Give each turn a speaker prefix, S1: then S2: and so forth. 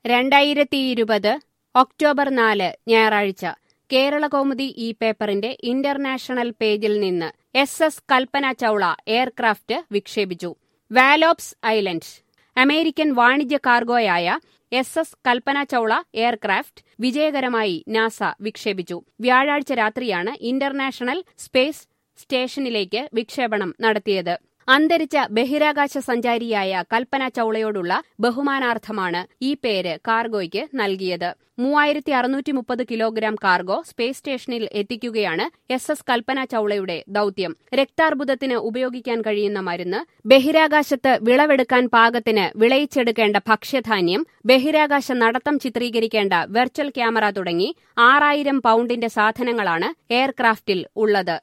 S1: രണ്ടായിരത്തി ഇരുപത് ഒക്ടോബർ നാല് ഞായറാഴ്ച കേരളകൗമുദി ഈ പേപ്പറിന്റെ ഇന്റർനാഷണൽ പേജിൽ നിന്ന് S S Kalpana Chawla aircraft വിക്ഷേപിച്ചു വാലോപ്സ് ഐലൻഡ് അമേരിക്കൻ വാണിജ്യ കാർഗോയായ S S Kalpana Chawla aircraft വിജയകരമായി നാസ വിക്ഷേപിച്ചു വ്യാഴാഴ്ച രാത്രിയാണ് ഇന്റർനാഷണൽ സ്പേസ് സ്റ്റേഷനിലേക്ക് വിക്ഷേപണം നടത്തിയത് അന്തരിച്ച ബഹിരാകാശ സഞ്ചാരിയായ കൽപ്പന ചൌളയോടുള്ള ബഹുമാനാർത്ഥമാണ് ഈ പേര് കാർഗോയ്ക്ക് നൽകിയത് മൂവായിരത്തി അറുന്നൂറ്റി മുപ്പത് കിലോഗ്രാം കാർഗോ സ്പേസ് സ്റ്റേഷനിൽ എത്തിക്കുകയാണ് എസ് എസ് കൽപ്പന ചൌളയുടെ ദൌത്യം രക്താർബുദത്തിന് ഉപയോഗിക്കാൻ കഴിയുന്ന മരുന്ന് ബഹിരാകാശത്ത് വിളവെടുക്കാൻ പാകത്തിന് വിളയിച്ചെടുക്കേണ്ട ഭക്ഷ്യധാന്യം ബഹിരാകാശ നടത്തം ചിത്രീകരിക്കേണ്ട വെർച്വൽ ക്യാമറ തുടങ്ങി ആറായിരം പൌണ്ടിന്റെ സാധനങ്ങളാണ് എയർക്രാഫ്റ്റിൽ ഉള്ളത്